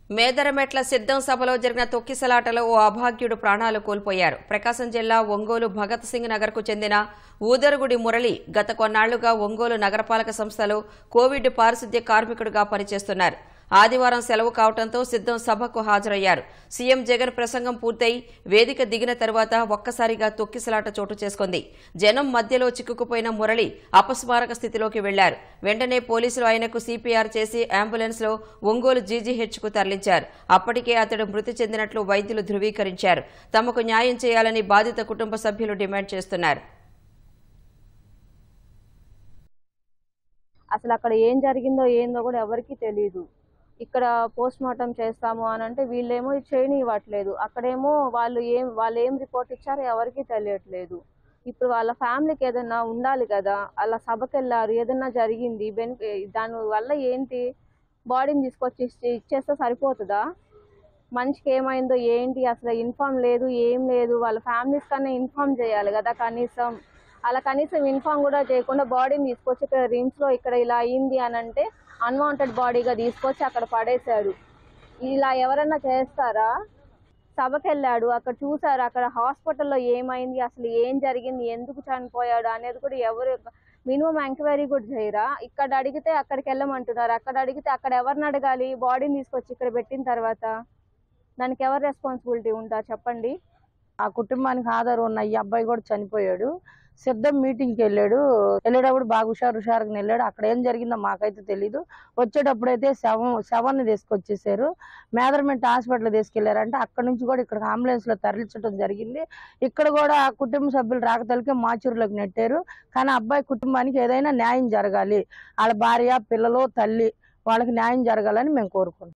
మేదరమెట్ల సిద్ధం సభలో జరిగిన తొక్కిసలాటలో ఓ అభాగ్యుడు ప్రాణాలు కోల్పోయారు ప్రకాశం జిల్లా ఒంగోలు భగత్ సింగ్ నగర్కు చెందిన ఊదరుగుడి మురళి గత కొన్నాళ్లుగా ఒంగోలు నగరపాలక సంస్థలో కోవిడ్ పారిశుద్ధ్య కార్మికుడిగా పనిచేస్తున్నారు ఆదివారం సెలవు కావడంతో సిద్ధం సభకు హాజరయ్యారు సీఎం జగన్ ప్రసంగం పూర్తయి వేదిక దిగిన తరువాత ఒక్కసారిగా తొక్కిసలాట చోటు చేసుకుంది జనం మధ్యలో చిక్కుకుపోయిన మురళి అపస్మారక స్థితిలోకి వెళ్లారు వెంటనే పోలీసులు ఆయనకు సిపిఆర్ చేసి అంబులెన్స్ లో ఒంగోలు జీజీహెచ్కు తరలించారు అప్పటికే అతడు మృతి చెందినట్లు వైద్యులు ధృవీకరించారు తమకు న్యాయం చేయాలని బాధిత కుటుంబ సభ్యులు డిమాండ్ చేస్తున్నారు అసలు అక్కడ ఏం జరిగిందో ఏందో కూడా ఎవరికీ తెలియదు ఇక్కడ పోస్ట్ మార్టం చేస్తాము అని అంటే వీళ్ళేమో ఇది చేయనివ్వట్లేదు అక్కడేమో వాళ్ళు ఏం వాళ్ళు ఏం రిపోర్ట్ ఇచ్చారో ఎవరికీ తెలియట్లేదు ఇప్పుడు వాళ్ళ ఫ్యామిలీకి ఏదైనా ఉండాలి కదా అలా సభకి వెళ్ళారు ఏదైనా జరిగింది బెనిఫి దాని వల్ల ఏంటి బాడీని తీసుకొచ్చి ఇచ్చి- ఇచ్చేస్తే సరిపోతుందా మనిషికి ఏమైందో ఏంటి అసలు ఇన్ఫామ్ లేదు ఏం లేదు వాళ్ళ ఫ్యామిలీస్ కన్నా ఇన్ఫామ్ చేయాలి కదా కనీసం అలా కనీసం ఇన్ఫామ్ కూడా చేయకుండా బాడీని తీసుకొచ్చి ఇక్కడ రిమ్స్ లో ఇక్కడ ఇలా అయింది అని అంటే అన్వాంటెడ్ బాడీగా తీసుకొచ్చి అక్కడ పడేశాడు ఇలా ఎవరన్నా చేస్తారా సభకి వెళ్ళాడు అక్కడ చూసారు అక్కడ హాస్పిటల్లో ఏమైంది అసలు ఏం జరిగింది ఎందుకు చనిపోయాడు అనేది కూడా ఎవరు మినిమం ఎంక్వైరీ కూడా చేయరా ఇక్కడ అడిగితే అక్కడికి వెళ్ళమంటున్నారు అక్కడ అడిగితే అక్కడ ఎవరిని అడగాలి బాడీని తీసుకొచ్చి ఇక్కడ పెట్టిన తర్వాత దానికి ఎవరు రెస్పాన్సిబిలిటీ ఉంటారు చెప్పండి ఆ కుటుంబానికి ఆధారం ఉన్న ఈ అబ్బాయి కూడా చనిపోయాడు సిద్ధం మీటింగ్కి వెళ్ళాడు వెళ్ళేటప్పుడు బాగా హుషారు హుషారుగా వెళ్ళాడు అక్కడ ఏం జరిగిందో మాకైతే తెలీదు వచ్చేటప్పుడు అయితే శవం శవాన్ని తీసుకొచ్చేసారు మేదర్మెంట్ హాస్పిటల్ తీసుకెళ్లారంటే అక్కడ నుంచి కూడా ఇక్కడ అంబులెన్స్ లో తరలించడం జరిగింది ఇక్కడ కూడా ఆ కుటుంబ సభ్యులు రాకతలకే మాచూరులోకి నెట్టారు కానీ ఆ అబ్బాయి కుటుంబానికి ఏదైనా న్యాయం జరగాలి వాళ్ళ భార్య పిల్లలు తల్లి వాళ్ళకి న్యాయం జరగాలని మేము కోరుకుంటున్నాం